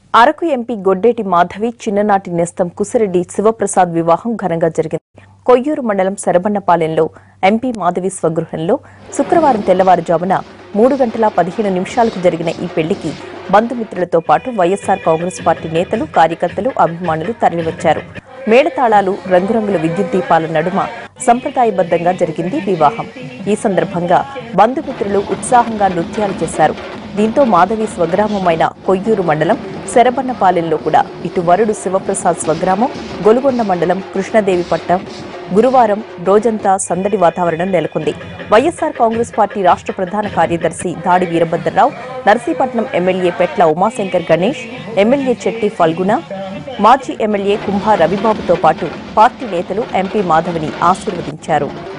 Araku MP Goddeti Madhavi చిన్ననాటి నేస్తం కుసిరెడ్డి శివప్రసాద్ వివాహం ఘనంగా జరిగింది కొయ్యూరు మండలం శరబన్నపాలెంలో ఎంపీ మాధవి స్వగృహంలో శుక్రవారం తెల్లవారుజామున మూడు గంటల పదిహేను నిమిషాలకు జరిగిన ఈ పెళ్లికి బంధుమిత్రులతో పాటు వైఎస్సార్ కాంగ్రెస్ పార్టీ నేతలు కార్యకర్తలు అభిమానులు తరలివచ్చారు మేళతాళాలు రంగురంగుల విద్యుత్ దీపాల నడుమ సంప్రదాయబద్ధంగా జరిగింది వివాహం ఈ సందర్భంగా బంధుమిత్రులు ఉత్సాహంగా నృత్యాలు చేశారు దీంతో మాధవి స్వగ్రామమైన కొయ్యూరు మండలం శరబన్నపాలెంలో కూడా ఇటు వరుడు శివప్రసాద్ స్వగ్రామం గొలుగొండ మండలం కృష్ణదేవి పట్టం గురువారం రోజంతా సందడి వాతావరణం నెలకొంది వైఎస్సార్ కాంగ్రెస్ పార్టీ రాష్ట్ర ప్రధాన కార్యదర్శి దాడి వీరభద్రరావు నర్సీపట్నం ఎమ్మెల్యే పెట్ల ఉమాశంకర్ గణేష్ ఎమ్మెల్యే చెట్టి ఫల్గుణ మాజీ ఎమ్మెల్యే కుంభా రవిబాబుతో పాటు పార్టీ నేతలు ఎంపీ మాధవిని ఆశీర్వదించారు